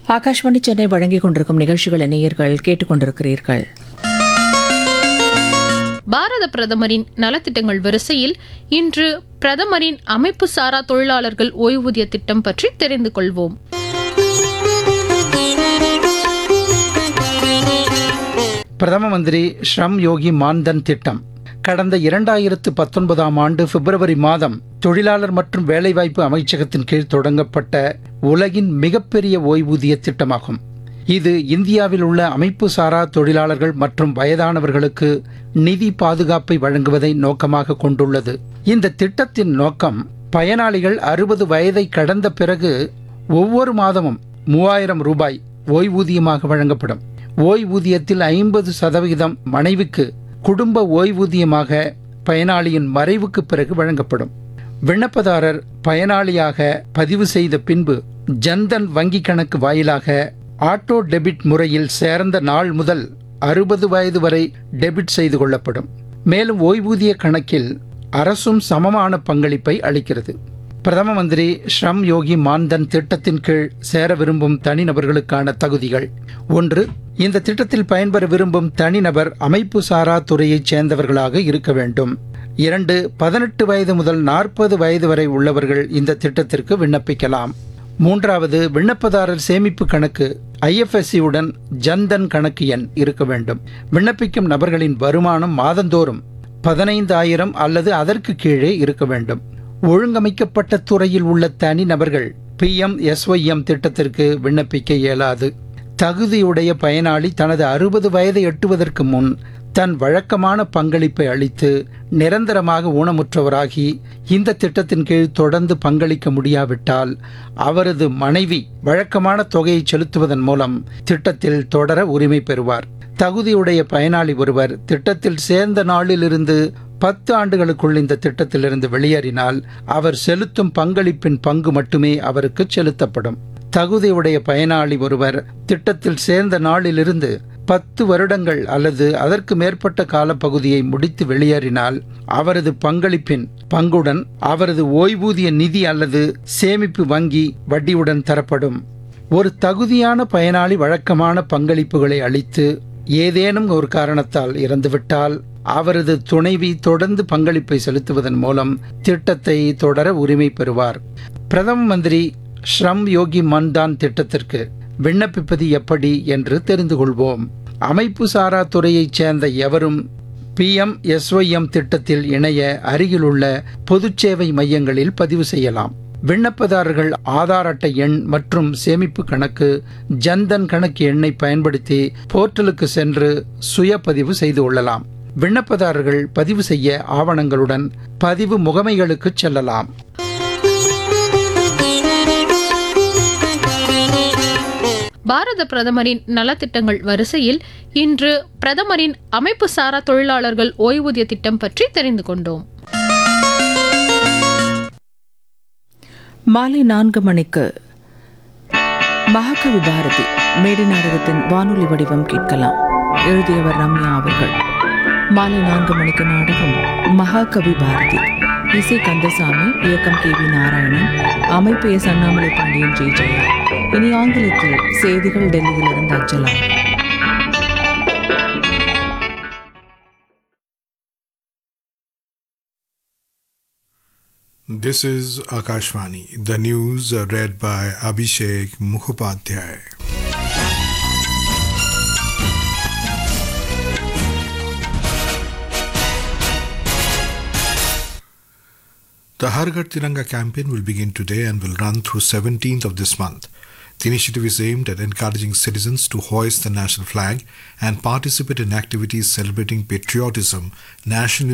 ஆகாஷ்வாணி சென்னை வழங்கிக் கொண்டிருக்கும் நிகழ்ச்சிகளை நேயர்கள் கேட்டுக்கொண்டிருக்கிறீர்கள் பாரத பிரதமரின் நலத்திட்டங்கள் வரிசையில் இன்று பிரதமரின் அமைப்பு சாரா தொழிலாளர்கள் ஓய்வூதிய திட்டம் பற்றி தெரிந்து கொள்வோம் பிரதம மந்திரி ஸ்ரம் யோகி மான்தன் திட்டம் கடந்த இரண்டாயிரத்து பத்தொன்பதாம் ஆண்டு பிப்ரவரி மாதம் தொழிலாளர் மற்றும் வேலைவாய்ப்பு அமைச்சகத்தின் கீழ் தொடங்கப்பட்ட உலகின் மிகப்பெரிய ஓய்வூதிய திட்டமாகும் இது இந்தியாவில் உள்ள அமைப்பு சாரா தொழிலாளர்கள் மற்றும் வயதானவர்களுக்கு நிதி பாதுகாப்பை வழங்குவதை நோக்கமாக கொண்டுள்ளது இந்த திட்டத்தின் நோக்கம் பயனாளிகள் அறுபது வயதை கடந்த பிறகு ஒவ்வொரு மாதமும் மூவாயிரம் ரூபாய் ஓய்வூதியமாக வழங்கப்படும் ஓய்வூதியத்தில் ஐம்பது சதவிகிதம் மனைவிக்கு குடும்ப ஓய்வூதியமாக பயனாளியின் மறைவுக்கு பிறகு வழங்கப்படும் விண்ணப்பதாரர் பயனாளியாக பதிவு செய்த பின்பு ஜன்தன் வங்கி கணக்கு வாயிலாக ஆட்டோ டெபிட் முறையில் சேர்ந்த நாள் முதல் அறுபது வயது வரை டெபிட் செய்து கொள்ளப்படும் மேலும் ஓய்வூதிய கணக்கில் அரசும் சமமான பங்களிப்பை அளிக்கிறது பிரதம மந்திரி ஸ்ரம் யோகி மான்தன் திட்டத்தின் கீழ் சேர விரும்பும் தனிநபர்களுக்கான தகுதிகள் ஒன்று இந்த திட்டத்தில் பயன்பெற விரும்பும் தனிநபர் அமைப்பு சாரா துறையைச் சேர்ந்தவர்களாக இருக்க வேண்டும் இரண்டு பதினெட்டு வயது முதல் நாற்பது வயது வரை உள்ளவர்கள் இந்த திட்டத்திற்கு விண்ணப்பிக்கலாம் மூன்றாவது விண்ணப்பதாரர் சேமிப்பு கணக்கு ஐஎஃப்எஸ்சி உடன் ஜன்தன் கணக்கு எண் இருக்க வேண்டும் விண்ணப்பிக்கும் நபர்களின் வருமானம் மாதந்தோறும் பதினைந்தாயிரம் அல்லது அதற்கு கீழே இருக்க வேண்டும் ஒழுங்கமைக்கப்பட்ட துறையில் உள்ள தனி நபர்கள் பிஎம் எஸ்ஒய்எம் திட்டத்திற்கு விண்ணப்பிக்க இயலாது தகுதியுடைய பயனாளி தனது அறுபது வயதை எட்டுவதற்கு முன் தன் வழக்கமான பங்களிப்பை அளித்து நிரந்தரமாக ஊனமுற்றவராகி இந்த திட்டத்தின் கீழ் தொடர்ந்து பங்களிக்க முடியாவிட்டால் அவரது மனைவி வழக்கமான தொகையை செலுத்துவதன் மூலம் திட்டத்தில் தொடர உரிமை பெறுவார் தகுதியுடைய பயனாளி ஒருவர் திட்டத்தில் சேர்ந்த நாளிலிருந்து பத்து ஆண்டுகளுக்குள் இந்த திட்டத்திலிருந்து வெளியேறினால் அவர் செலுத்தும் பங்களிப்பின் பங்கு மட்டுமே அவருக்கு செலுத்தப்படும் தகுதியுடைய பயனாளி ஒருவர் திட்டத்தில் சேர்ந்த நாளிலிருந்து பத்து வருடங்கள் அல்லது அதற்கு மேற்பட்ட காலப்பகுதியை முடித்து வெளியேறினால் அவரது பங்களிப்பின் பங்குடன் அவரது ஓய்வூதிய நிதி அல்லது சேமிப்பு வங்கி வட்டியுடன் தரப்படும் ஒரு தகுதியான பயனாளி வழக்கமான பங்களிப்புகளை அளித்து ஏதேனும் ஒரு காரணத்தால் இறந்துவிட்டால் அவரது துணைவி தொடர்ந்து பங்களிப்பை செலுத்துவதன் மூலம் திட்டத்தை தொடர உரிமை பெறுவார் பிரதம மந்திரி ஸ்ரம் யோகி மன்தான் திட்டத்திற்கு விண்ணப்பிப்பது எப்படி என்று தெரிந்து கொள்வோம் அமைப்பு சாரா துறையைச் சேர்ந்த எவரும் பிஎம் எஸ்ஒய்எம் திட்டத்தில் இணைய அருகிலுள்ள பொதுச் சேவை மையங்களில் பதிவு செய்யலாம் விண்ணப்பதாரர்கள் ஆதார் அட்டை எண் மற்றும் சேமிப்பு கணக்கு ஜன்தன் கணக்கு எண்ணை பயன்படுத்தி போர்ட்டலுக்கு சென்று சுய பதிவு செய்து கொள்ளலாம் விண்ணப்பதாரர்கள் பதிவு செய்ய ஆவணங்களுடன் பதிவு முகமைகளுக்கு செல்லலாம் பாரத பிரதமரின் நலத்திட்டங்கள் வரிசையில் இன்று பிரதமரின் அமைப்பு சாரா தொழிலாளர்கள் ஓய்வூதிய திட்டம் பற்றி தெரிந்து கொண்டோம் மாலை நான்கு மணிக்கு மகாகவி பாரதி மேடை நாடகத்தின் வானொலி வடிவம் கேட்கலாம் எழுதியவர் ரம்யா அவர்கள் மாலை நான்கு மணிக்கு நாடகம் மகாகவி பாரதி இசை கந்தசாமி இயக்கம் கே வி நாராயணன் அமைப்பு எஸ் அண்ணாமலை பாண்டியன் ஜெய் ஜெயா இனி ஆங்கிலத்தில் செய்திகள் டெல்லியிலிருந்து அஞ்சலாம் This is Akashvani. The news are read by Abhishek Mukhopadhyay. The Har Ghar Tiranga campaign will begin today and will run through 17th of this month. The initiative is aimed at encouraging citizens to hoist the national flag and participate in activities celebrating patriotism, national